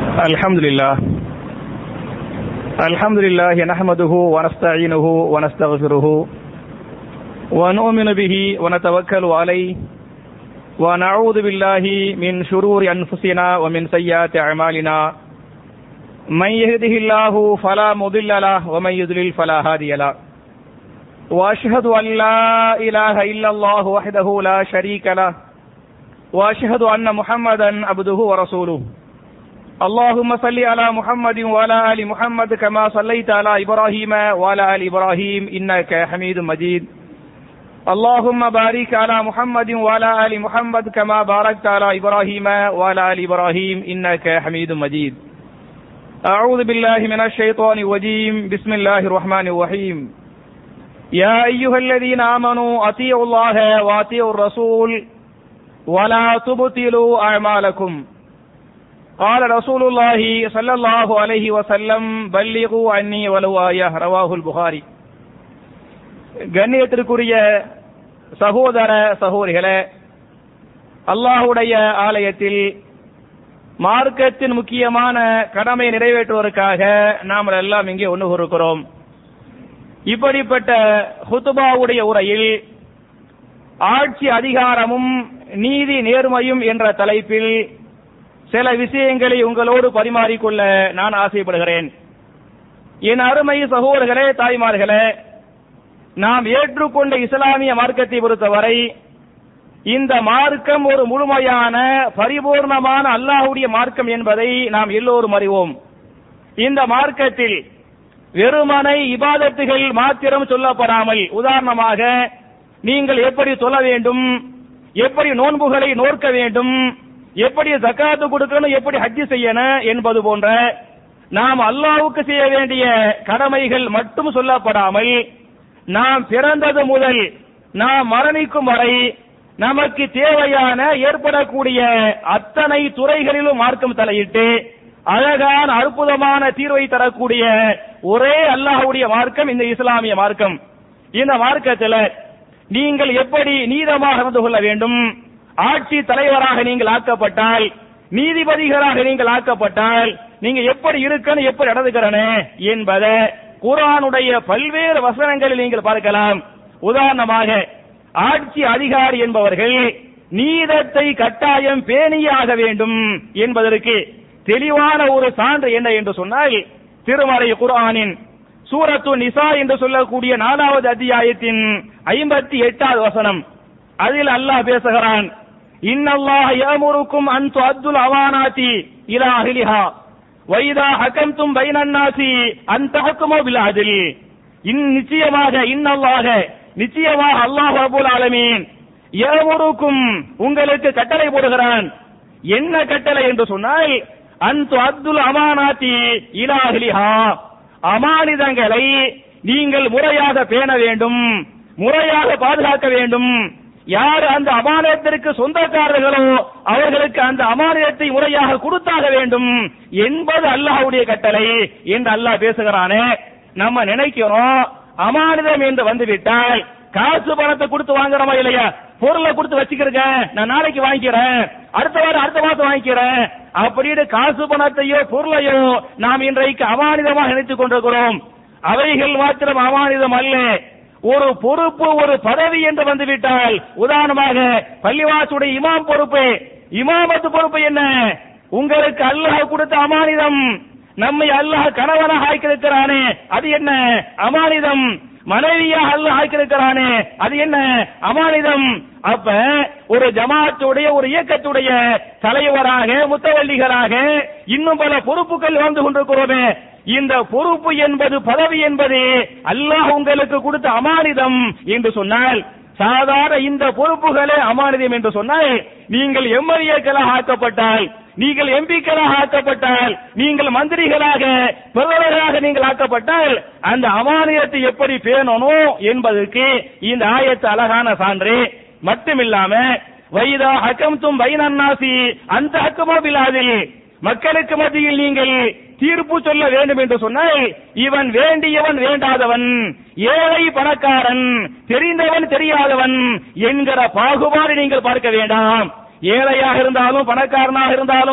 الحمد لله الحمد لله نحمده ونستعينه ونستغفره ونؤمن به ونتوكل عليه ونعوذ بالله من شرور أنفسنا ومن سيئات أعمالنا من يهده الله فلا مضل له ومن يضلل فلا هادي له واشهد ان لا اله الا الله وحده لا شريك له واشهد ان محمدا عبده ورسوله اللهم صل على محمد وعلى ال محمد كما صليت على ابراهيم وعلى ال ابراهيم انك حميد مجيد اللهم بارك على محمد وعلى ال محمد كما باركت على ابراهيم وعلى ال ابراهيم انك حميد مجيد اعوذ بالله من الشيطان الرجيم بسم الله الرحمن الرحيم يا أيها الذين آمنوا أطيعوا الله وأطيعوا الرسول ولا تبطلوا أعمالكم قال رسول الله صلى الله عليه وسلم بلغوا عني ولو آية رواه البخاري கண்ணியத்திற்குரிய சகோதர சகோதரிகளே அல்லாஹுடைய ஆலயத்தில் மார்க்கத்தின் முக்கியமான கடமை நிறைவேற்றுவதற்காக நாம் எல்லாம் இங்கே ஒன்று இருக்கிறோம் இப்படிப்பட்ட ஹுத்துபாவுடைய உரையில் ஆட்சி அதிகாரமும் நீதி நேர்மையும் என்ற தலைப்பில் சில விஷயங்களை உங்களோடு பரிமாறிக்கொள்ள நான் ஆசைப்படுகிறேன் என் அருமை சகோதரர்களே தாய்மார்களே நாம் ஏற்றுக்கொண்ட இஸ்லாமிய மார்க்கத்தை பொறுத்தவரை இந்த மார்க்கம் ஒரு முழுமையான பரிபூர்ணமான அல்லாஹுடைய மார்க்கம் என்பதை நாம் எல்லோரும் அறிவோம் இந்த மார்க்கத்தில் வெறுமனை இபாதத்துகள் மாத்திரம் சொல்லப்படாமல் உதாரணமாக நீங்கள் எப்படி சொல்ல வேண்டும் எப்படி நோன்புகளை நோக்க வேண்டும் எப்படி ஜக்காத்து கொடுக்கணும் எப்படி ஹஜ்ஜி செய்யணும் என்பது போன்ற நாம் அல்லாவுக்கு செய்ய வேண்டிய கடமைகள் மட்டும் சொல்லப்படாமல் நாம் பிறந்தது முதல் நாம் மரணிக்கும் வரை நமக்கு தேவையான ஏற்படக்கூடிய அத்தனை துறைகளிலும் மார்க்கம் தலையிட்டு அழகான அற்புதமான தீர்வை தரக்கூடிய ஒரே அல்லாஹுடைய மார்க்கம் இந்த இஸ்லாமிய மார்க்கம் இந்த மார்க்கத்தில் நீங்கள் எப்படி நீதமாக நடந்து கொள்ள வேண்டும் ஆட்சி தலைவராக நீங்கள் ஆக்கப்பட்டால் நீதிபதிகளாக நீங்கள் ஆக்கப்பட்டால் நீங்க எப்படி இருக்கணும் எப்படி நடந்துக்கிறனு என்பதை குரானுடைய பல்வேறு வசனங்களில் நீங்கள் பார்க்கலாம் உதாரணமாக ஆட்சி அதிகாரி என்பவர்கள் நீதத்தை கட்டாயம் பேணியாக வேண்டும் என்பதற்கு தெளிவான ஒரு சான்று என்ன என்று சொன்னால் திருமறை குரானின் சூரத்து நிசா என்று சொல்லக்கூடிய நாலாவது அத்தியாயத்தின் ஐம்பத்தி எட்டாவது வசனம் அதில் அல்லாஹ் பேசுகிறான் இன்னல்லாஹ் யமுருக்கும் அன் துஅத்துல் அவானாத்தி இலா அஹ்லிஹா வைதா ஹகம்தும் பைனன்னாசி அன் தஹக்குமு பில் அத்ல் இன் நிச்சயமாக இன்னல்லாக நிச்சயமாக அல்லாஹ் ரப்பல் ஆலமீன் யமுருக்கும் உங்களுக்கு கட்டளை போடுகிறான் என்ன கட்டளை என்று சொன்னால் அந்து அப்துல் அமானாத்தி இலாஹிலிஹா அமானிதங்களை நீங்கள் முறையாக பேண வேண்டும் முறையாக பாதுகாக்க வேண்டும் யார் அந்த அமானியத்திற்கு சொந்தக்காரர்களோ அவர்களுக்கு அந்த அமானியத்தை முறையாக கொடுத்தாக வேண்டும் என்பது அல்லாஹ்வுடைய கட்டளை என்று அல்லாஹ் பேசுகிறானே நம்ம நினைக்கிறோம் அமானிதம் என்று வந்துவிட்டால் காசு பணத்தை கொடுத்து வாங்குறோமா இல்லையா பொருளை கொடுத்து வச்சுக்கிறேங்க நான் நாளைக்கு வாங்கிக்கிறேன் அடுத்த வாரம் அடுத்த மாசம் வாங்கிக்கிறேன் அப்படின்னு காசு பணத்தையோ பொருளையோ நாம் இன்றைக்கு அமானிதமாக நினைத்துக் கொண்டிருக்கிறோம் அவைகள் மாத்திரம் அமானிதம் அல்ல ஒரு பொறுப்பு ஒரு பதவி என்று வந்துவிட்டால் உதாரணமாக பள்ளிவாசுடைய இமாம் பொறுப்பு இமாமத்து பொறுப்பு என்ன உங்களுக்கு அல்லாஹ் கொடுத்த அமானிதம் நம்மை அல்லாஹ் கணவனாக ஆக்கியிருக்கிறானே அது என்ன அமானிதம் மனைவியா அல்லாஹ் ஆக்கியிருக்கிறானே அது என்ன அமானிதம் அப்ப ஒரு ஜமாத்துடைய ஒரு இயக்கத்துடைய தலைவராக முத்தவல்லிகளாக இன்னும் பல பொறுப்புகள் வந்து கொண்டிருக்கிறோமே இந்த பொறுப்பு என்பது பதவி என்பது அல்லாஹ் உங்களுக்கு கொடுத்த அமானிதம் என்று சொன்னால் சாதாரண இந்த பொறுப்புகளே அமானிதம் என்று சொன்னால் நீங்கள் எம்எல்ஏக்களாக ஆக்கப்பட்டால் நீங்கள் எம்பிக்களாக ஆக்கப்பட்டால் நீங்கள் மந்திரிகளாக பிரதமர்களாக நீங்கள் ஆக்கப்பட்டால் அந்த அமானியத்தை எப்படி பேணணும் என்பதற்கு இந்த ஆயத்து அழகான சான்று மட்டுமில்லாம வைதா ஹக்கம்தும் பைனன்னாசி அந்த ஹக்கமோ பிலாதில் மக்களுக்கு மத்தியில் நீங்கள் தீர்ப்பு சொல்ல வேண்டும் என்று சொன்னால் இவன் வேண்டியவன் வேண்டாதவன் ஏழை பணக்காரன் தெரிந்தவன் தெரியாதவன் என்கிற பாகுபாடு நீங்கள் பார்க்க வேண்டாம் ஏழையாக இருந்தாலும் பணக்காரனாக இருந்தாலும்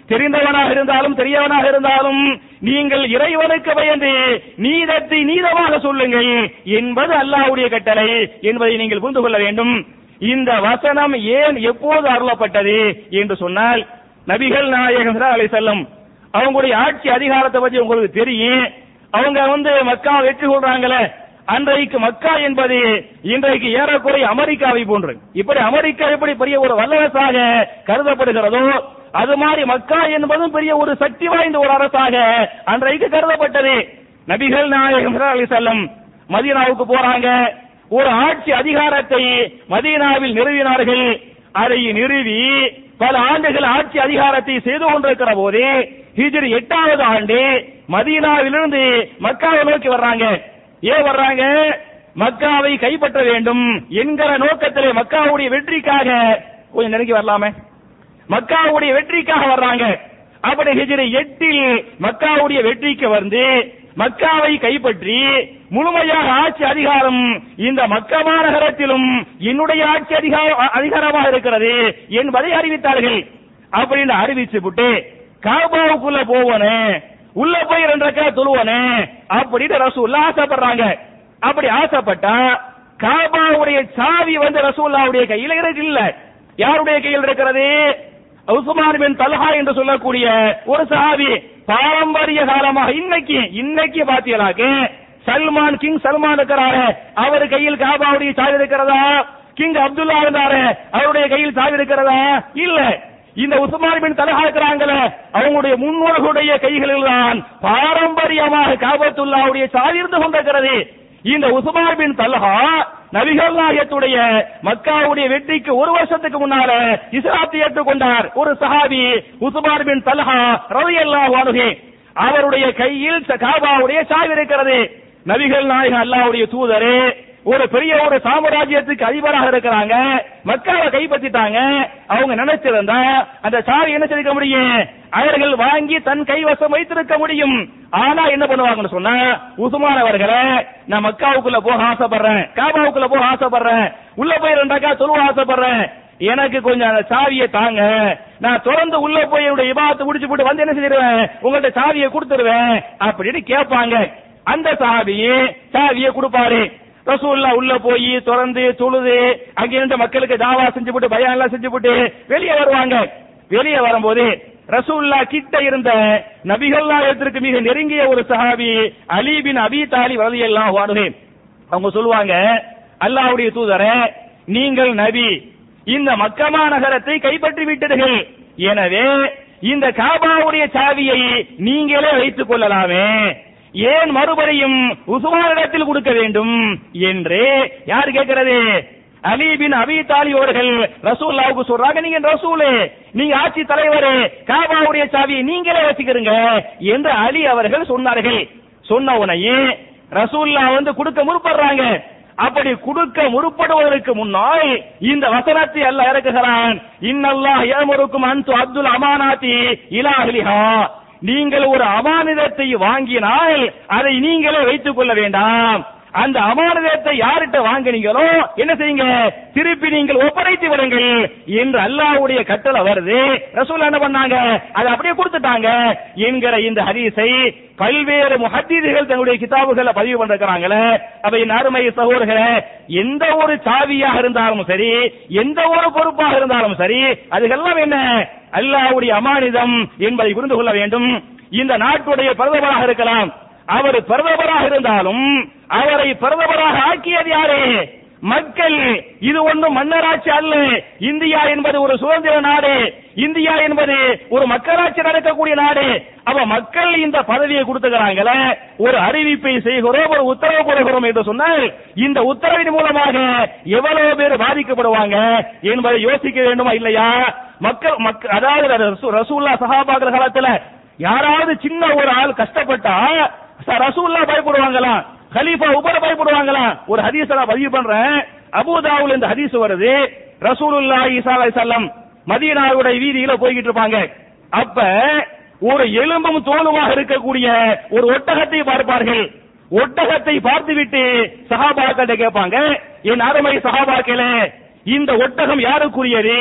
தெரிந்தவனாக இருந்தாலும் தெரியவனாக இருந்தாலும் நீங்கள் இறைவனுக்கு பயந்து நீதத்தை நீதமாக சொல்லுங்கள் என்பது அல்லாஹ்வுடைய கட்டளை என்பதை நீங்கள் புரிந்து கொள்ள வேண்டும் இந்த வசனம் ஏன் எப்போது அருளப்பட்டது என்று சொன்னால் நபிகள் நாயகம் அலை செல்லம் அவங்களுடைய ஆட்சி அதிகாரத்தை பத்தி உங்களுக்கு தெரியும் அவங்க வந்து மக்கா வெற்றி கொள்றாங்களே அன்றைக்கு மக்கா என்பது இன்றைக்கு ஏறக்குறைய அமெரிக்காவை போன்று இப்படி அமெரிக்கா எப்படி பெரிய ஒரு வல்லரசாக கருதப்படுகிறதோ அது மாதிரி மக்கா என்பதும் பெரிய ஒரு சக்தி வாய்ந்த ஒரு அரசாக அன்றைக்கு கருதப்பட்டது நபிகள் நாயகம் அலி செல்லம் மதீனாவுக்கு போறாங்க ஒரு ஆட்சி அதிகாரத்தை மதீனாவில் நிறுவினார்கள் அதை நிறுவி பல ஆண்டுகள் ஆட்சி அதிகாரத்தை செய்து கொண்டிருக்கிற போது ஹிஜ்ரி எட்டாவது ஆண்டு மதீனாவிலிருந்து மக்காவை நோக்கி வர்றாங்க ஏன் வர்றாங்க மக்காவை கைப்பற்ற வேண்டும் என்கிற நோக்கத்திலே மக்காவுடைய வெற்றிக்காக கொஞ்சம் நெருங்கி வரலாமே மக்காவுடைய வெற்றிக்காக வர்றாங்க அப்படி ஹிஜ்ரி எட்டில் மக்காவுடைய வெற்றிக்கு வந்து மக்காவை கைப்பற்றி முழுமையாக ஆட்சி அதிகாரம் இந்த மக்கா மாநகரத்திலும் என்னுடைய ஆட்சி அதிகாரம் அதிகாரமாக இருக்கிறது என்பதை அறிவித்தார்கள் அப்படின்னு அறிவிச்சு விட்டு காபாவுக்குள்ள போவனே உள்ள போய் ரெண்டு ரக்கா தொழுவனே அப்படின்னு ரசூல்லா ஆசைப்படுறாங்க அப்படி ஆசைப்பட்டா காபாவுடைய சாவி வந்து ரசூல்லாவுடைய கையில இருக்கு இல்ல யாருடைய கையில் இருக்கிறது உஸ்மான் பின் தல்ஹா என்று சொல்லக்கூடிய ஒரு சஹாபி பாரம்பரிய காலமாக இன்னைக்கு இன்னைக்கு பாத்தீங்களாக்கு சல்மான் கிங் சல்மான் இருக்கிறாரு அவர் கையில் காபாவுடைய சாவி இருக்கிறதா கிங் அப்துல்லா இருந்தாரு அவருடைய கையில் சாவி இருக்கிறதா இல்ல இந்த உஸ்மான் பின் தலஹா இருக்கிறாங்களே அவங்களுடைய முன்னோர்களுடைய கைகளில் தான் பாரம்பரியமாக காபத்துல்லாவுடைய சாவி இருந்து கொண்டிருக்கிறது இந்த உஸ்மான் பின் தல்ஹா நபிகள் நாயகத்துடைய மக்காவுடைய வெற்றிக்கு ஒரு வருஷத்துக்கு முன்னால இஸ்லாத்தை ஏற்றுக்கொண்டார் ஒரு சஹாபி உஸ்மான் பின் தல்ஹா ரலியல்லாஹு அன்ஹு அவருடைய கையில் காபாவுடைய சாவி இருக்கிறது நபிகள் நாயகம் அல்லாஹ்வுடைய தூதரே ஒரு பெரிய ஒரு சாம்ராஜ்யத்துக்கு அதிபராக இருக்கிறாங்க மக்களை கைப்பற்றிட்டாங்க அவங்க நினைச்சிருந்தா அந்த சாவி என்ன செய்திருக்க முடியும் அவர்கள் வாங்கி தன் கைவசம் வைத்திருக்க முடியும் ஆனா என்ன பண்ணுவாங்கன்னு சொன்னா உசுமான் அவர்களே நான் மக்காவுக்குள்ள போக ஆசைப்படுறேன் காபாவுக்குள்ள போக ஆசைப்படுறேன் உள்ள போய் ரெண்டாக்கா சொல்லுவ ஆசைப்படுறேன் எனக்கு கொஞ்சம் அந்த சாவியை தாங்க நான் தொடர்ந்து உள்ள போய் என்னுடைய இபாத்தை முடிச்சு போட்டு வந்து என்ன செஞ்சிருவேன் உங்கள்ட்ட சாவியை கொடுத்துருவேன் அப்படின்னு கேட்பாங்க அந்த சாவியை சாவியை கொடுப்பாரு ரசூல்லா உள்ள போய் திறந்து தொழுது அங்க இருந்த மக்களுக்கு தாவா செஞ்சு போட்டு பயம் எல்லாம் செஞ்சு போட்டு வெளியே வருவாங்க வெளியே வரும்போது ரசூல்லா கிட்ட இருந்த நபிகள் நாயகத்திற்கு மிக நெருங்கிய ஒரு சஹாபி அலி பின் அபி தாலி வதையெல்லாம் வாடுவேன் அவங்க சொல்லுவாங்க அல்லாஹ்வுடைய தூதரே நீங்கள் நபி இந்த மக்கமா நகரத்தை கைப்பற்றி விட்டீர்கள் எனவே இந்த காபாவுடைய சாவியை நீங்களே வைத்துக் கொள்ளலாமே ஏன் மறுபடியும் உசுமானிடத்தில் கொடுக்க வேண்டும் என்று யார் கேட்கிறது அலி பின் அபி தாலி அவர்கள் ரசூல்லாவுக்கு சொல்றாங்க நீங்க ரசூலு நீங்க ஆட்சி தலைவர் காபாவுடைய சாவியை நீங்களே வச்சுக்கிறீங்க என்று அலி அவர்கள் சொன்னார்கள் சொன்ன உடனே ரசூல்லா வந்து கொடுக்க முற்படுறாங்க அப்படி கொடுக்க முற்படுவதற்கு முன்னால் இந்த வசனத்தை அல்ல இறக்குகிறான் இன்னல்லாஹ் ஏமருக்கும் அன்து அப்துல் அமானாத்தி இலாஹிலிஹா நீங்கள் ஒரு அமானிதத்தை வாங்கினால் அதை நீங்களே வைத்துக் கொள்ள வேண்டாம் அந்த அமானிதத்தை யார்கிட்ட வாங்கினீங்களோ என்ன செய்யுங்க திருப்பி நீங்கள் ஒப்படைத்து விடுங்கள் என்று அல்லாஹ்வுடைய கட்டளை வருது ரசூல் என்ன பண்ணாங்க அதை அப்படியே கொடுத்துட்டாங்க என்கிற இந்த ஹதீஸை பல்வேறு முஹத்தீதுகள் தங்களுடைய கிதாபுகளை பதிவு பண்ணிருக்கிறாங்களே அவை அருமை சகோதரர்களே எந்த ஒரு சாவியாக இருந்தாலும் சரி எந்த ஒரு பொறுப்பாக இருந்தாலும் சரி அதுக்கெல்லாம் என்ன அல்லாஹ்வுடைய அமானிதம் என்பதை புரிந்து கொள்ள வேண்டும் இந்த நாட்டுடைய பிரதமராக இருக்கலாம் அவர் பிரதமராக இருந்தாலும் அவரை பிரதமராக ஆக்கியது யாரு மக்கள் இது ஒன்றும் மன்னராட்சி அல்ல இந்தியா என்பது ஒரு சுதந்திர நாடு இந்தியா என்பது ஒரு மக்களாட்சி நடக்கக்கூடிய நாடு அவ மக்கள் இந்த பதவியை கொடுத்துக்கிறாங்களே ஒரு அறிவிப்பை செய்கிறோம் ஒரு உத்தரவு போடுகிறோம் என்று சொன்னால் இந்த உத்தரவின் மூலமாக எவ்வளவு பேர் பாதிக்கப்படுவாங்க என்பதை யோசிக்க வேண்டுமா இல்லையா மக்கள் மக்கள் அதாவது ரசூ- ரசூல்லா சஹாபாக்கிற காலத்துல யாராவது சின்ன ஒரு ஆள் கஷ்டப்பட்டா ச- ரசூல்லா பயப்படுவாங்களா கலீஃபா உபர பயப்படுவாங்களா ஒரு ஹதீஸ நான் பதிவு பண்றேன் அபூதாவுல இந்த ஹதீஸ் வருது ரசூலுல்லாஹி ஸல்லல்லாஹு அலைஹி வஸல்லம் மதீனாவுடைய வீதியில போய்கிட்டு இருப்பாங்க அப்ப ஒரு எலும்பும் தோலுமாக இருக்கக்கூடிய ஒரு ஒட்டகத்தை பார்ப்பார்கள் ஒட்டகத்தை பார்த்துவிட்டு சஹாபாக்கிட்ட கேட்பாங்க என் அருமை சஹாபாக்களே இந்த ஒட்டகம் யாருக்குரியது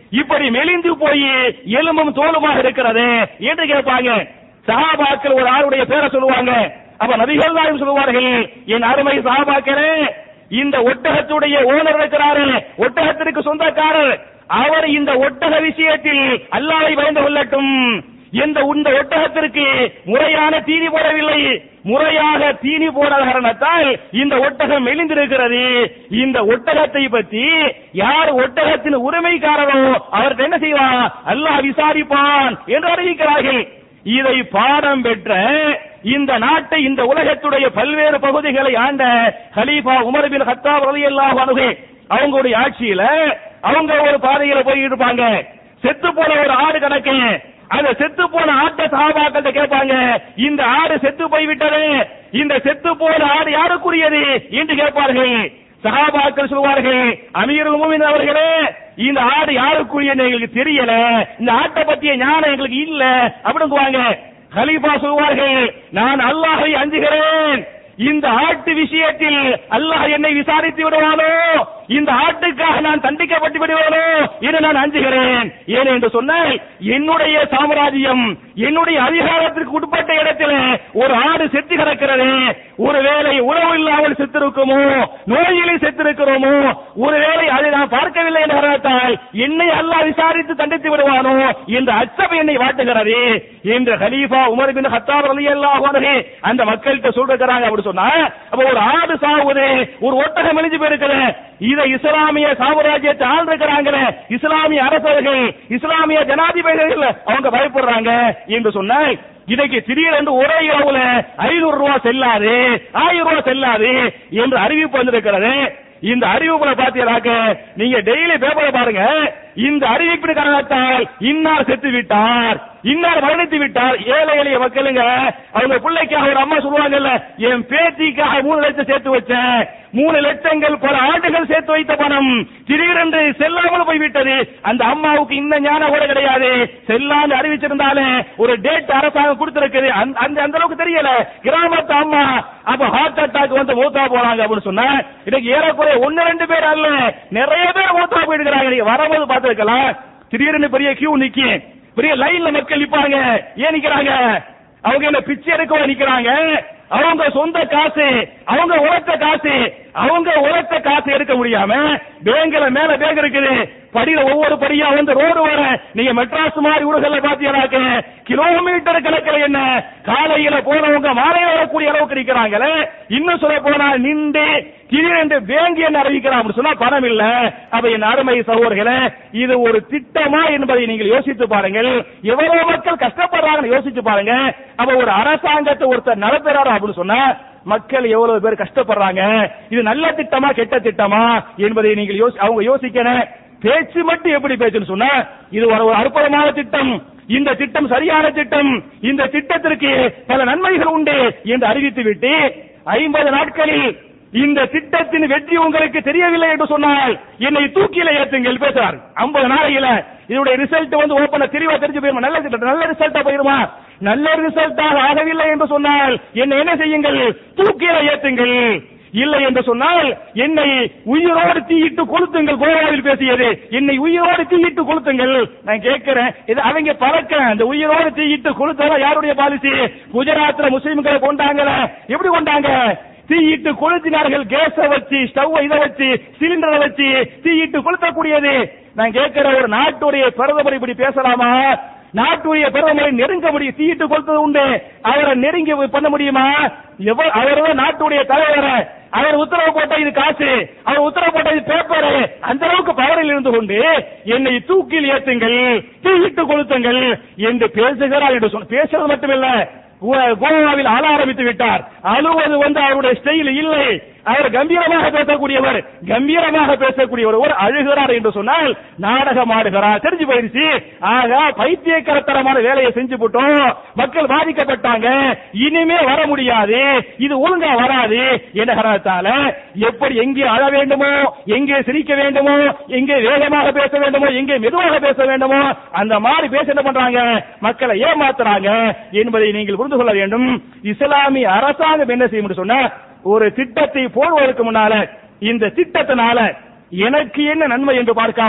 இப்படி மெலிந்து போய் எலும்பும் தோலுமாக இருக்கிறது என்று கேட்பாங்க சஹாபாக்கள் ஒரு ஆளுடைய பேரை சொல்லுவாங்க அப்ப நபிகள் நாயகம் சொல்லுவார்கள் என் அருமை சஹாபாக்களே இந்த ஒட்டகத்துடைய ஓனர் இருக்கிறாரு ஒட்டகத்திற்கு சொந்தக்காரர் அவர் இந்த ஒட்டக விஷயத்தில் அல்லாவை பயந்து கொள்ளட்டும் எந்த இந்த ஒட்டகத்திற்கு முறையான தீனி போடவில்லை முறையாக தீனி போடாத காரணத்தால் இந்த ஒட்டகம் மெலிந்திருக்கிறது இந்த ஒட்டகத்தை பற்றி யார் ஒட்டகத்தின் உரிமைக்காரரோ அவர்கிட்ட என்ன செய்வான் அல்லாஹ் விசாரிப்பான் என்று அறிவிக்கிறார்கள் இதை பாடம் பெற்ற இந்த நாட்டை இந்த உலகத்துடைய பல்வேறு பகுதிகளை ஆண்ட ஹலீஃபா உமர் பின் ஹத்தாப் ரலியல்லாஹு அன்ஹு அவங்களுடைய ஆட்சியில அவங்க ஒரு பாதையில போய் இருப்பாங்க செத்து போன ஒரு ஆடு கணக்கு அந்த செத்து போன ஆட்டை சஹாபாக்கள்ட்ட கேட்பாங்க இந்த ஆடு செத்து போய் விட்டது இந்த செத்து போன ஆடு யாருக்குரியது என்று கேட்பார்கள் சஹாபாக்கள் சொல்வார்கள் அமீருல் மூமின் அவர்களே இந்த ஆடு யாருக்குரியது எங்களுக்கு தெரியல இந்த ஆட்டை பத்திய ஞானம் எங்களுக்கு இல்ல அப்படிங்குவாங்க கலீஃபா சொல்வார்கள் நான் அல்லாஹை அஞ்சுகிறேன் இந்த ஆட்டு விஷயத்தில் அல்லாஹ் என்னை விசாரித்து விடுவானோ இந்த ஆட்டுக்காக நான் தண்டிக்கப்பட்டு விடுவானோ என்று நான் அஞ்சுகிறேன் ஏன் என்று சொன்னால் என்னுடைய சாம்ராஜ்யம் என்னுடைய அதிகாரத்திற்கு உட்பட்ட இடத்தில் ஒரு ஆடு செத்து கிடக்கிறது ஒருவேளை உணவு இல்லாமல் செத்திருக்குமோ நோயிலே செத்திருக்கிறோமோ ஒருவேளை அதை நான் பார்க்கவில்லை என்ற காரணத்தால் என்னை அல்லாஹ் விசாரித்து தண்டித்து விடுவானோ என்ற அச்சம் என்னை வாட்டுகிறது என்று ஹலீஃபா உமர் பின் ஹத்தாப் ரலியல்லாஹு அன்ஹு அந்த மக்கள்கிட்ட சொல்றாங்க அப்படி சொன்னா அப்ப ஒரு ஆடு சாவுது ஒரு ஒட்டகம் மெலிஞ்சு போயிருக்குது இதை இஸ்லாமிய சாம்ராஜ்யத்தை ஆள்றாங்களே இஸ்லாமிய அரசர்கள் இஸ்லாமிய ஜனாதிபதிகள் அவங்க பயப்படுறாங்க என்று சொன்னால் இன்னைக்கு திடீரென்று ஒரே இரவுல ஐநூறு ரூபாய் செல்லாது ஆயிரம் ரூபாய் செல்லாது என்று அறிவிப்பு வந்திருக்கிறது இந்த அறிவிப்புல பாத்தீங்கன்னாக்க நீங்க டெய்லி பேப்பரை பாருங்க இந்த அறிவிப்பின் காரணத்தால் இன்னார் செத்து விட்டார் இன்னார் மரணித்து விட்டார் ஏழை எளிய மக்களுங்க அவங்க பிள்ளைக்காக ஒரு அம்மா சொல்லுவாங்கல்ல என் பேத்திக்காக மூணு லட்சம் சேர்த்து வச்சேன் மூணு லட்சங்கள் பல ஆண்டுகள் சேர்த்து வைத்த பணம் திடீரென்று செல்லாமல் போய்விட்டது அந்த அம்மாவுக்கு இந்த ஞானம் கூட கிடையாது செல்லான்னு அறிவிச்சிருந்தாலே ஒரு டேட் அரசாங்கம் கொடுத்திருக்குது அந்த அந்த அந்த அளவுக்கு தெரியல கிராமத்து அம்மா அப்ப ஹார்ட் அட்டாக் வந்து மூத்தா போறாங்க அப்படின்னு சொன்னா இன்னைக்கு ஏறக்குறைய ஒன்னு ரெண்டு பேர் அல்ல நிறைய பேர் மூத்தா போயிருக்கிறாங்க நீங்க வரும்போது பார்த்திருக்கலாம் திடீர்னு பெரிய கியூ நிக்கி பெரிய லைன்ல மக்கள் நிப்பாங்க ஏன் நிக்கிறாங்க அவங்க என்ன பிச்சை எடுக்க நிக்கிறாங்க அவங்க சொந்த காசு அவங்க உழைத்த காசு அவங்க உழைத்த காசு எடுக்க முடியாம பேங்க்ல மேல பேங்க் இருக்குது படியில ஒவ்வொரு படியா வந்து ரோடு வர நீங்க மெட்ராஸ் மாதிரி ஊர்கள பாத்தீங்கன்னாக்க கிலோமீட்டர் கணக்கில் என்ன காலையில போனவங்க மாலையில வரக்கூடிய அளவுக்கு நிக்கிறாங்களே இன்னும் சொல்ல போனா நின்று திடீரென்று பேங்க் என்ன அறிவிக்கிறான் அப்படின்னு சொன்னா பணம் இல்ல அப்ப என் அருமை சகோதரர்களே இது ஒரு திட்டமா என்பதை நீங்கள் யோசித்து பாருங்கள் எவ்வளவு மக்கள் கஷ்டப்படுறாங்கன்னு யோசிச்சு பாருங்க அப்ப ஒரு அரசாங்கத்தை ஒருத்தர் நடத்துறாரு அப்படின்னு சொன்னா மக்கள் எவ்வளவு பேர் கஷ்டப்படுறாங்க இது நல்ல திட்டமா கெட்ட திட்டமா என்பதை நீங்கள் யோசி அவங்க யோசிக்கணும் பேச்சு மட்டும் எப்படி பேச்சுன்னு சொன்னா இது ஒரு ஒரு அற்புதமான திட்டம் இந்த திட்டம் சரியான திட்டம் இந்த திட்டத்திற்கு பல நன்மைகள் உண்டு என்று அறிவித்து விட்டு ஐம்பது நாட்களில் இந்த திட்டத்தின் வெற்றி உங்களுக்கு தெரியவில்லை என்று சொன்னால் என்னை தூக்கில ஏத்துங்கள் பேசுறார் ஐம்பது நாளையில இதனுடைய ரிசல்ட் வந்து ஓப்பன தெளிவா தெரிஞ்சு போயிருமா நல்ல திட்டம் நல்ல ரிசல்ட்டா போயிருமா நல்ல ரிசல்ட்டாக ஆகவில்லை என்று சொன்னால் என்னை என்ன செய்யுங்கள் தூக்கில ஏத்துங்கள் இல்லை என்று சொன்னால் என்னை உயிரோடு தீயிட்டு கொளுத்துங்கள் கோவாவில் பேசியது என்னை உயிரோடு தீயிட்டு கொளுத்துங்கள் நான் கேட்கிறேன் இது அவங்க பறக்க அந்த உயிரோடு தீயிட்டு கொளுத்தல யாருடைய பாலிசி குஜராத்ல முஸ்லிம்களை கொண்டாங்கல எப்படி கொண்டாங்க தீயிட்டு கொளுத்தினார்கள் கேஸ வச்சு ஸ்டவ் இதை வச்சு சிலிண்டரை வச்சு தீயிட்டு கொளுத்தக்கூடியது நான் கேட்கிற ஒரு நாட்டுடைய பிரதமர் இப்படி பேசலாமா நாட்டுடைய பிரதமரை நெருங்க முடியும் தீயிட்டு கொளுத்தது உண்டு அவரை நெருங்கி பண்ண முடியுமா எவ்வளவு அவர் தான் நாட்டுடைய தலைவர் அவர் உத்தரவு போட்ட இது காசு அவர் உத்தரவு போட்ட இது பேப்பர் அந்த அளவுக்கு பவரில் இருந்து கொண்டு என்னை தூக்கில் ஏத்துங்கள் தீயிட்டு கொளுத்துங்கள் என்று பேசுகிறார் என்று சொன்ன பேசுறது மட்டுமில்ல கோ- கோவாவில் ஆள ஆரம்பித்து விட்டார் அழுவது வந்து அவருடைய ஸ்டைல் இல்லை அவர் கம்பீரமாக பேசக்கூடியவர் கம்பீரமாக பேசக்கூடியவர் ஒரு அழுகிறார் என்று சொன்னால் நாடகம் ஆடுகிறார் தெரிஞ்சு போயிருச்சு ஆக பைத்தியக்கரத்தனமான வேலையை செஞ்சு போட்டோம் மக்கள் பாதிக்கப்பட்டாங்க இனிமே வர முடியாது இது ஒழுங்கா வராது என்ற காரணத்தால எப்படி எங்கே அழ வேண்டுமோ எங்கே சிரிக்க வேண்டுமோ எங்கே வேகமாக பேச வேண்டுமோ எங்கே மெதுவாக பேச வேண்டுமோ அந்த மாதிரி பேச என்ன பண்றாங்க மக்களை ஏமாத்துறாங்க என்பதை நீங்கள் புரிந்து கொள்ள வேண்டும் இஸ்லாமிய அரசாங்கம் என்ன செய்யும் சொன்னா ஒரு திட்டத்தை போடுவதற்கு முன்னால இந்த திட்டத்தினால எனக்கு என்ன நன்மை என்று பார்க்காமல்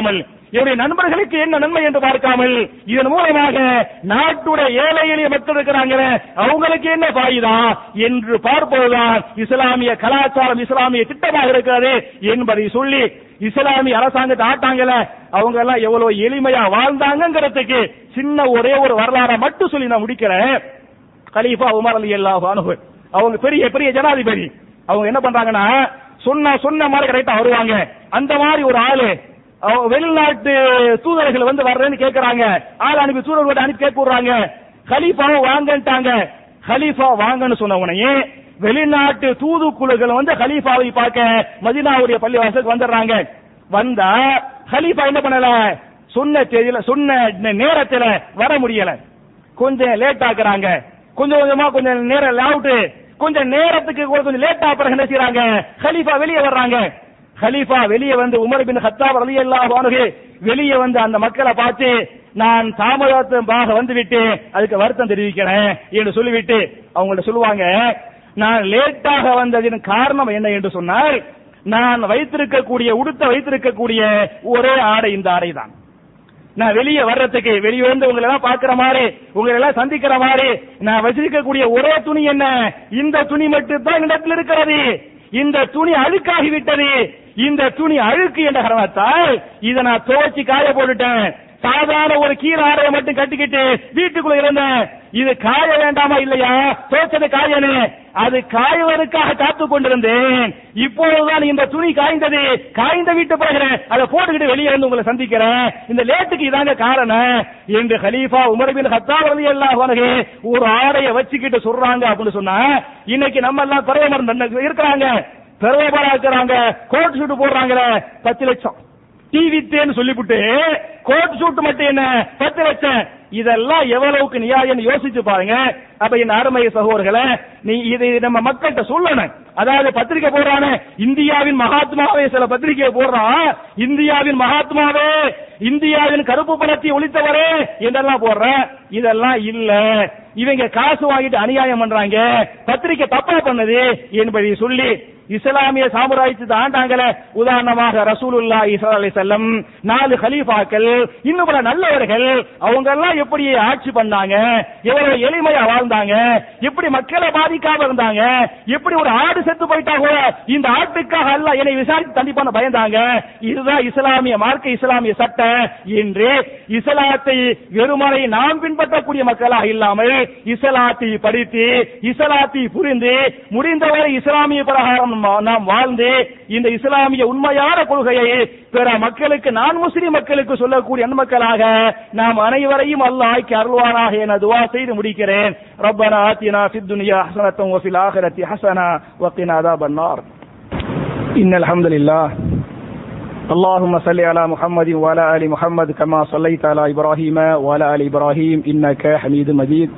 என்னுடைய நண்பர்களுக்கு என்ன நன்மை என்று பார்க்காமல் இதன் மூலமாக நாட்டுடைய ஏழை எளிய மக்கள் இருக்கிறாங்களே அவங்களுக்கு என்ன பாயுதா என்று பார்ப்பதுதான் இஸ்லாமிய கலாச்சாரம் இஸ்லாமிய திட்டமாக இருக்கிறது என்பதை சொல்லி இஸ்லாமிய அரசாங்கத்தை ஆட்டாங்கல அவங்க எல்லாம் எவ்வளவு எளிமையா வாழ்ந்தாங்கிறதுக்கு சின்ன ஒரே ஒரு வரலாறை மட்டும் சொல்லி நான் முடிக்கிறேன் கலீஃபா உமர் அலி அல்லாஹ் அவங்க பெரிய பெரிய ஜனாதிபதி அவங்க என்ன பண்றாங்கன்னா சொன்ன சொன்ன மாதிரி கரெக்டா வருவாங்க அந்த மாதிரி ஒரு ஆளு அவங்க வெளிநாட்டு தூதர்கள் வந்து வர்றேன்னு கேக்குறாங்க ஆள் அனுப்பி தூதர்கள் அனுப்பி கேட்க விடுறாங்க கலீஃபாவை வாங்கன்ட்டாங்க கலீஃபா வாங்கன்னு சொன்ன உடனே வெளிநாட்டு தூதுக்குழுக்கள் வந்து கலீஃபாவை பார்க்க மதினாவுடைய பள்ளிவாசலுக்கு வந்துடுறாங்க வந்தா கலீஃபா என்ன பண்ணல சொன்ன தேதியில சொன்ன நேரத்துல வர முடியல கொஞ்சம் லேட் ஆக்குறாங்க கொஞ்சம் கொஞ்சமா கொஞ்சம் நேரம் லேவுட் கொஞ்சம் நேரத்துக்கு கூட கொஞ்சம் லேட்டா பிறகு என்ன செய்றாங்க கலீஃபா வெளியே வர்றாங்க கலீஃபா வெளியே வந்து உமர் பின் ஹத்தாப் ரலியல்லாஹு அன்ஹு வெளியே வந்து அந்த மக்களை பார்த்து நான் தாமதமாக வந்து விட்டு அதுக்கு வருத்தம் தெரிவிக்கிறேன் என்று சொல்லிவிட்டு அவங்கள்ட்ட சொல்லுவாங்க நான் லேட்டாக வந்ததின் காரணம் என்ன என்று சொன்னால் நான் வைத்திருக்கக்கூடிய உடுத்த வைத்திருக்கக்கூடிய ஒரே ஆடை இந்த ஆடை தான் நான் வெளியே வர்றதுக்கு வெளியே வந்து உங்களை எல்லாம் பாக்குற மாதிரி உங்களை எல்லாம் சந்திக்கிற மாதிரி நான் வச்சிருக்கக்கூடிய ஒரே துணி என்ன இந்த துணி மட்டும் தான் இடத்தில் இருக்கிறது இந்த துணி அழுக்காகி விட்டது இந்த துணி அழுக்கு என்ற காரணத்தால் இதை நான் துவைச்சு காய போட்டுட்டேன் சாதாரண ஒரு கீழ ஆடையை மட்டும் கட்டிக்கிட்டு வீட்டுக்குள்ள இருந்தேன் இது காய வேண்டாமா இல்லையா துவைச்சது காயனு அது காய்வதற்காக காத்து கொண்டிருந்தேன் இப்பொழுதுதான் இந்த துணி காய்ந்தது காய்ந்த வீட்டு போகிறேன் அதை போட்டுக்கிட்டு வெளியே இருந்து உங்களை சந்திக்கிறேன் இந்த லேட்டுக்கு இதாங்க காரணம் என்று ஹலீஃபா உமர் பின் ஹத்தாப் ரலியல்லாஹு அன்ஹு ஒரு ஆடையை வச்சுக்கிட்டு சொல்றாங்க அப்படின்னு சொன்னா இன்னைக்கு நம்ம எல்லாம் பிரதமர் இருக்கிறாங்க பிரதமரா இருக்கிறாங்க கோட் சூட் போடுறாங்களே பத்து லட்சம் டிவி தேன்னு சொல்லிவிட்டு கோட் சூட் மட்டும் என்ன பத்து லட்சம் இதெல்லாம் எவ்வளவுக்கு நியாயம் யோசிச்சு பாருங்க அப்ப என் அருமை சகோதரர்களே நீ இதை நம்ம மக்கள்கிட்ட சொல்லணும் அதாவது பத்திரிக்கை போடுறானே இந்தியாவின் மகாத்மாவே சில பத்திரிகை போடுறான் இந்தியாவின் மகாத்மாவே இந்தியாவின் கருப்பு பணத்தை ஒழித்தவரே என்றெல்லாம் போடுறேன் இதெல்லாம் இல்ல இவங்க காசு வாங்கிட்டு அநியாயம் பண்றாங்க பத்திரிக்கை தப்பா பண்ணுது என்பதை சொல்லி இஸ்லாமிய சாமுராயத்தை ஆண்டாங்கள உதாரணமாக ரசூலுல்லா இஸ்லா அலி செல்லம் நாலு ஹலீஃபாக்கள் இன்னும் பல நல்லவர்கள் அவங்க எல்லாம் எப்படி ஆட்சி பண்ணாங்க எவ்வளவு எளிமையா வாழ்ந்தாங்க எப்படி மக்களை பாதிக்காம இருந்தாங்க எப்படி ஒரு ஆடு செத்து போயிட்டா கூட இந்த ஆட்டுக்காக அல்ல என்னை விசாரித்து தண்டிப்பான பயந்தாங்க இதுதான் இஸ்லாமிய மார்க்க இஸ்லாமிய சட்டம் என்று இஸ்லாத்தை வெறுமனை நாம் பின்பற்றக்கூடிய மக்களாக இல்லாமல் இஸ்லாத்தை படித்து இஸ்லாத்தை புரிந்து முடிந்தவரை இஸ்லாமிய பிரகாரம் நாம் நாம் வாழ்ந்து இந்த இஸ்லாமிய உண்மையான கொள்கையை பிற மக்களுக்கு நான் முஸ்லிம் மக்களுக்கு சொல்லக்கூடிய நன்மக்களாக நாம் அனைவரையும் அல்லாஹ் ஆக்கி அருள்வானாக என துவா செய்து முடிக்கிறேன் ரப்பனா ஆத்தினா ஃபித் துன்யா ஹஸனத்தன் வஃபில் ஆখিরাতি ஹஸனா வகினா அதாபன் நார் இன்னல் ஹம்துலில்லாஹ் اللهم صل على محمد وعلى ال محمد كما صليت على ابراهيم وعلى ال ابراهيم انك حميد مجيد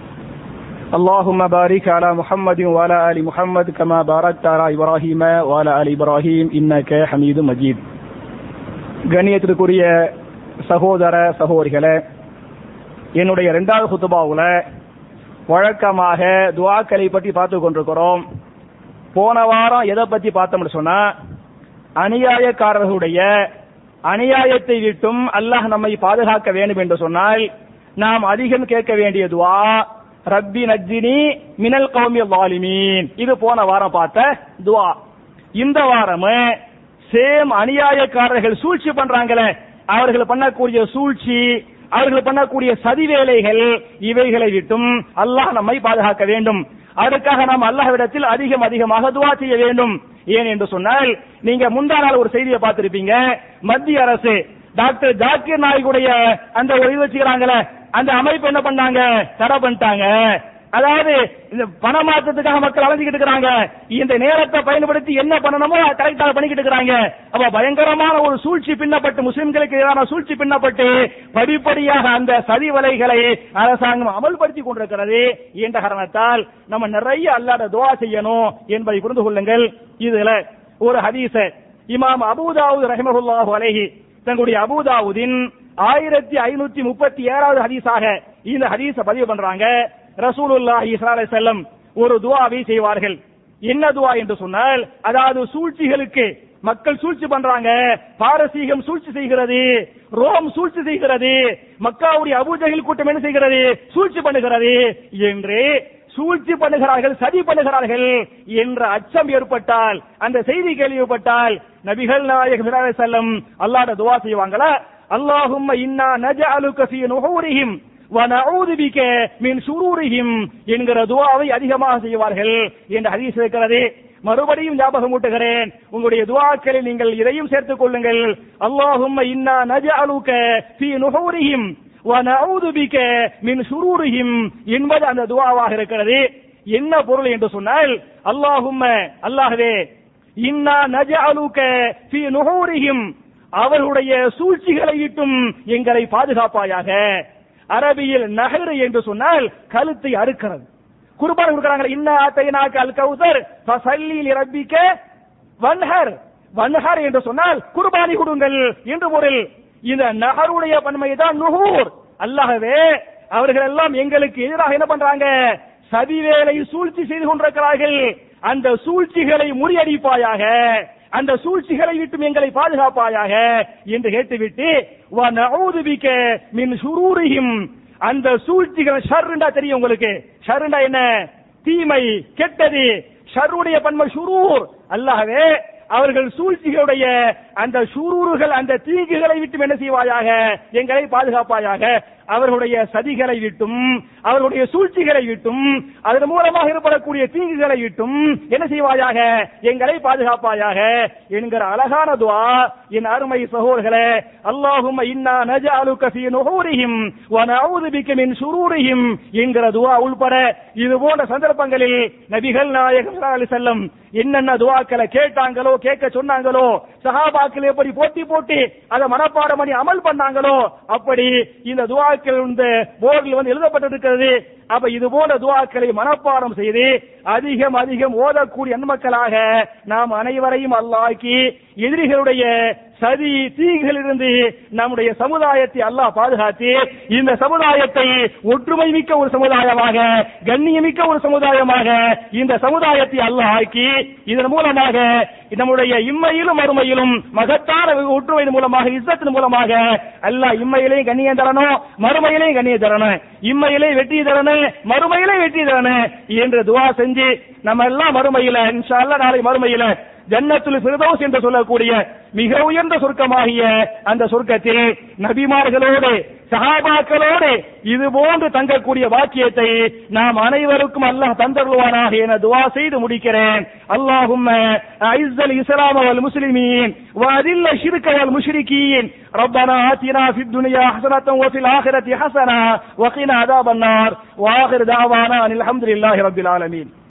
اللهم بارك على محمد وعلى ال محمد كما باركت على ابراهيم وعلى ال ابراهيم انك حميد مجيد கண்ணியத்திற்குரிய சகோதர சகோதரிகளே என்னுடைய இரண்டாவது குத்துபாவுல வழக்கமாக துவாக்களை பற்றி பார்த்து கொண்டிருக்கிறோம் போன வாரம் எதை பத்தி பார்த்தோம்னு சொன்னா அநியாயக்காரர்களுடைய அநியாயத்தை விட்டும் அல்லாஹ் நம்மை பாதுகாக்க வேண்டும் என்று சொன்னால் நாம் அதிகம் கேட்க வேண்டிய துவா ரப்பி நஜ்ஜினி மினல் கௌமிய வாலிமீன் இது போன வாரம் பார்த்த துவா இந்த வாரம் சேம் அநியாயக்காரர்கள் சூழ்ச்சி பண்றாங்களே அவர்கள் பண்ணக்கூடிய சூழ்ச்சி அவர்கள் பண்ணக்கூடிய சதி வேலைகள் இவைகளை விட்டும் அல்லாஹ் நம்மை பாதுகாக்க வேண்டும் அதற்காக நாம் அல்லாஹ்விடத்தில் அதிகம் அதிகமாக துவா செய்ய வேண்டும் ஏன் என்று சொன்னால் நீங்க முந்தா நாள் ஒரு செய்தியை பார்த்திருப்பீங்க மத்திய அரசு டாக்டர் ஜாக்கிர் நாயகுடைய அந்த ஒரு இது வச்சுக்கிறாங்களே அந்த அமைப்பு என்ன பண்ணாங்க தடை பண்ணிட்டாங்க அதாவது இந்த பணமாற்றத்துக்காக மக்கள் அலைஞ்சிக்கிட்டு இருக்கிறாங்க இந்த நேரத்தை பயன்படுத்தி என்ன பண்ணணுமோ கரெக்டாக பண்ணிக்கிட்டு இருக்கிறாங்க அப்ப பயங்கரமான ஒரு சூழ்ச்சி பின்னப்பட்டு முஸ்லிம்களுக்கு எதிரான சூழ்ச்சி பின்னப்பட்டு படிப்படியாக அந்த சதி வலைகளை அரசாங்கம் அமல்படுத்தி கொண்டிருக்கிறது என்ற காரணத்தால் நம்ம நிறைய அல்லாத துவா செய்யணும் என்பதை புரிந்து கொள்ளுங்கள் இதுல ஒரு ஹதீஸ இமாம் அபூதாவுத் ரஹிமஹுல்லாஹு அலைஹி தங்களுடைய அபூதாவுதின் ஆயிரத்தி ஐநூத்தி முப்பத்தி ஏழாவது ஹதீஸாக இந்த ஹதீஸ பதிவு பண்றாங்க ரசூலுல்லாஹி ஸல்லல்லாஹு அலைஹி வஸல்லம் ஒரு துஆவை செய்வார்கள் என்ன துஆ என்று சொன்னால் அதாவது சூழ்ச்சிகளுக்கு மக்கள் சூழ்ச்சி பண்றாங்க பாரசீகம் சூழ்ச்சி செய்கிறது ரோம் சூழ்ச்சி செய்கிறது மக்காவுடைய அபூஜகில் கூட்டம் என்ன செய்கிறது சூழ்ச்சி பண்ணுகிறது என்று சூழ்ச்சி பண்ணுகிறார்கள் சதி பண்ணுகிறார்கள் என்ற அச்சம் ஏற்பட்டால் அந்த செய்தி கேள்விப்பட்டால் நபிகள் நாயகம் ஸல்லல்லாஹு அலைஹி வஸல்லம் அல்லாஹ்ட துஆ செய்வாங்களா அல்லாஹும்ம இன்னா நஜஅலுக ஃபீ நுஹூரிஹிம் வ நஊது பிக மின் ஷுரூரிஹிம் என்கிற துஆவை அதிகமாக செய்வார்கள் என்ற ஹதீஸ் இருக்கிறது மறுபடியும் ஞாபகம் ஊட்டுகிறேன் உங்களுடைய துஆக்களில் நீங்கள் இதையும் சேர்த்துக் கொள்ளுங்கள் அல்லாஹும்ம இன்னா நஜஅலுக ஃபீ நுஹூரிஹிம் வ நஊது பிக மின் ஷுரூரிஹிம் என்பது அந்த துஆவாக இருக்கிறது என்ன பொருள் என்று சொன்னால் அல்லாஹும்ம அல்லாஹ்வே இன்னா நஜஅலுக ஃபீ நுஹூரிஹிம் அவர்களுடைய சூழ்ச்சிகளை விட்டும் எங்களை பாதுகாப்பாயாக அரபியில் நகரு என்று சொன்னால் கழுத்தை அறுக்கிறது குர்பான் கொடுக்கறாங்க இன்ன ஆத்தைனாக்க அல் கௌசர் ஃபஸல்லி லிரப்பிக்க வன்ஹர் வன்ஹர் என்று சொன்னால் குர்பானி கொடுங்கள் என்று பொருள் இந்த நகருடைய பன்மை தான் நுகூர் அல்லாஹ்வே அவர்கள் எல்லாம் எங்களுக்கு எதிராக என்ன பண்றாங்க சதி வேலை சூழ்ச்சி செய்து கொண்டிருக்கிறார்கள் அந்த சூழ்ச்சிகளை முறியடிப்பாயாக அந்த சூழ்ச்சிகளை விட்டும் எங்களை பாதுகாப்பாயாக என்று கேட்டுவிட்டு வ நஊது பிக மின் ஷுரூரிஹிம் அந்த சூழ்ச்சிகள் ஷர்ருண்டா தெரியும் உங்களுக்கு ஷர்ருண்டா என்ன தீமை கெட்டது ஷர்ருடைய பன்மை ஷுரூர் அல்லாஹ்வே அவர்கள் சூழ்ச்சிகளுடைய அந்த ஷுரூறுகள் அந்த தீங்குகளை விட்டும் என்ன செய்வாயாக எங்களை பாதுகாப்பாயாக அவர்களுடைய சதிகளை விட்டும் அவர்களுடைய சூழ்ச்சிகளை விட்டும் அதன் மூலமாக ஏற்படக்கூடிய தீங்குகளை விட்டும் என்ன செய்வாயாக எங்களை பாதுகாப்பாயாக என்கிற அழகான துவா என் அருமை சகோதரர்களே அல்லாஹும்ம இன்னா நஜஅலுக ஃபீ நுஹூரிஹிம் வ நஊது பிக மின் ஷுரூரிஹிம் என்கிற துவா உள்பட இது போன்ற சந்தர்ப்பங்களில் நபிகள் நாயகம் ஸல்லல்லாஹு அலைஹி வஸல்லம் என்னென்ன துவாக்களை கேட்டாங்களோ கேட்க சொன்னாங்களோ சஹாபாக்கள் எப்படி போட்டி போட்டு அதை மனப்பாடம் பண்ணி அமல் பண்ணாங்களோ அப்படி இந்த துவாக்கள் இந்த போர்டில் வந்து எழுதப்பட்டிருக்கிறது அப்ப இது போன்ற துவாக்களை மனப்பாடம் செய்து அதிகம் அதிகம் ஓதக்கூடிய நன்மக்களாக நாம் அனைவரையும் அல்லாக்கி எதிரிகளுடைய சதி தீங்கிலிருந்து நம்முடைய சமுதாயத்தை அல்லாஹ் பாதுகாத்து இந்த சமுதாயத்தை ஒற்றுமை மிக்க ஒரு சமுதாயமாக கண்ணியமிக்க ஒரு சமுதாயமாக இந்த சமுதாயத்தை அல்லாஹ் ஆக்கி இதன் மூலமாக நம்முடைய இம்மையிலும் மறுமையிலும் மகத்தான ஒற்றுமையின் மூலமாக இஸ்ஸத்தின் மூலமாக அல்லாஹ் இம்மையிலையும் கண்ணியம் தரணும் மறுமையிலையும் கண்ணியம் தரணும் இம்மையிலே வெற்றி தரணும் மறுமையிலே வெற்றி தரணும் என்று துவா செஞ்சு நம்ம எல்லாம் மறுமையில இன்ஷா அல்லாஹ் நாளை மறுமையில ஜன்னத்துல் ஃபிர்தௌஸ் என்று சொல்லக்கூடிய மிக உயர்ந்த சொர்க்கமாகிய அந்த சொர்க்கத்தில் நபிமார்களோடு சஹாபாக்களோடு இது போன்று தங்கக்கூடிய வாக்கியத்தை நாம் அனைவருக்கும் அல்லாஹ் தந்தருவானாக என துவா செய்து முடிக்கிறேன் அல்லாஹும்ம ஐஸல் இஸ்லாம் வல் முஸ்லிமீன் وأذل الشرك والمشركين ربنا آتنا في الدنيا حسنة وفي الآخرة حسنة وقنا عذاب النار وآخر دعوانا أن الحمد لله رب العالمين